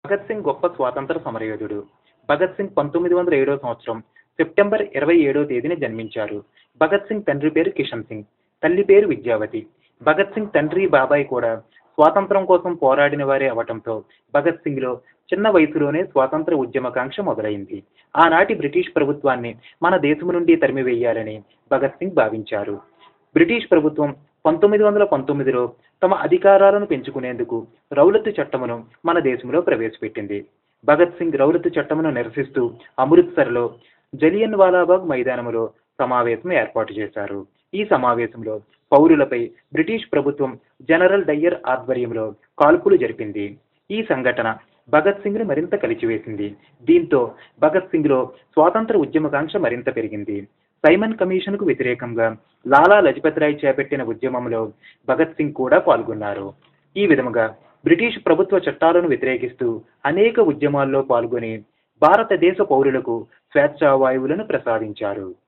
భగత్ సింగ్ గొప్ప స్వాతంత్ర సమరయోధుడు భగత్ సింగ్ పంతొమ్మిది వందల ఏడో సంవత్సరం సెప్టెంబర్ ఇరవై ఏడో తేదీన జన్మించారు భగత్ సింగ్ తండ్రి పేరు కిషన్ సింగ్ తల్లి పేరు విద్యావతి భగత్ సింగ్ తండ్రి బాబాయ్ కూడా స్వాతంత్రం కోసం పోరాడిన వారే అవటంతో భగత్ సింగ్లో చిన్న వయసులోనే స్వాతంత్ర ఉద్యమకాంక్ష మొదలైంది ఆనాటి బ్రిటిష్ ప్రభుత్వాన్ని మన దేశం నుండి తరిమివేయాలని భగత్ సింగ్ భావించారు బ్రిటిష్ ప్రభుత్వం పంతొమ్మిది వందల పంతొమ్మిదిలో తమ అధికారాలను పెంచుకునేందుకు రౌలత్ చట్టమును మన దేశంలో ప్రవేశపెట్టింది భగత్ సింగ్ రౌలత్ చట్టమును నిరసిస్తూ అమృత్సర్లో జలియన్ వాలాబాగ్ మైదానములో సమావేశం ఏర్పాటు చేశారు ఈ సమావేశంలో పౌరులపై బ్రిటిష్ ప్రభుత్వం జనరల్ డయ్యర్ ఆధ్వర్యంలో కాల్పులు జరిపింది ఈ సంఘటన భగత్ సింగ్ను మరింత కలిచివేసింది దీంతో భగత్ సింగ్లో స్వాతంత్ర ఉద్యమకాంక్ష మరింత పెరిగింది సైమన్ కమిషన్కు వ్యతిరేకంగా లాలా లజపత్ రాయ్ చేపట్టిన ఉద్యమంలో భగత్ సింగ్ కూడా పాల్గొన్నారు ఈ విధముగా బ్రిటిష్ ప్రభుత్వ చట్టాలను వ్యతిరేకిస్తూ అనేక ఉద్యమాల్లో పాల్గొని భారతదేశ పౌరులకు స్వేచ్ఛా వాయువులను ప్రసాదించారు